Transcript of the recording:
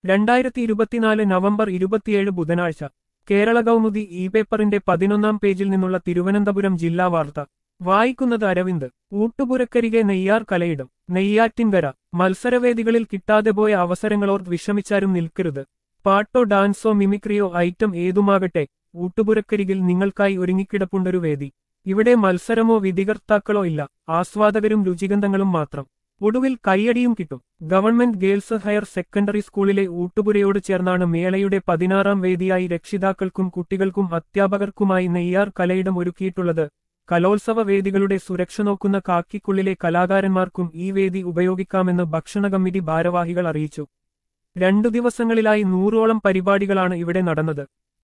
രണ്ടായിരത്തി ഇരുപത്തിനാല് നവംബർ ഇരുപത്തിയേഴ് ബുധനാഴ്ച കേരള കൗമുദി ഇ പേപ്പറിന്റെ പതിനൊന്നാം പേജിൽ നിന്നുള്ള തിരുവനന്തപുരം ജില്ലാ വാർത്ത വായിക്കുന്നത് അരവിന്ദ് ഊട്ടുപുരക്കരികെ നെയ്യാർ കലയിടും നെയ്യാറ്റിൻകര മത്സരവേദികളിൽ കിട്ടാതെ പോയ അവസരങ്ങളോർത്ത് വിഷമിച്ചാരും നിൽക്കരുത് പാട്ടോ ഡാൻസോ മിമിക്രിയോ ഐറ്റം ഏതുമാകട്ടെ ഊട്ടുപുരക്കരികിൽ നിങ്ങൾക്കായി ഒരുങ്ങിക്കിടപ്പുണ്ടൊരു വേദി ഇവിടെ മത്സരമോ വിധികർത്താക്കളോ ഇല്ല ആസ്വാദകരും രുചിഗന്ധങ്ങളും മാത്രം ഒടുവിൽ കൈയടിയും കിട്ടും ഗവൺമെന്റ് ഗേൾസ് ഹയർ സെക്കൻഡറി സ്കൂളിലെ ഊട്ടുപുരയോട് ചേർന്നാണ് മേളയുടെ പതിനാറാം വേദിയായി രക്ഷിതാക്കൾക്കും കുട്ടികൾക്കും അധ്യാപകർക്കുമായി നെയ്യാർ കലയിടം ഒരുക്കിയിട്ടുള്ളത് കലോത്സവ വേദികളുടെ സുരക്ഷ നോക്കുന്ന കാക്കിക്കുള്ളിലെ കലാകാരന്മാർക്കും ഈ വേദി ഉപയോഗിക്കാമെന്ന് ഭക്ഷണ കമ്മിറ്റി ഭാരവാഹികൾ അറിയിച്ചു രണ്ടു ദിവസങ്ങളിലായി നൂറോളം പരിപാടികളാണ് ഇവിടെ നടന്നത്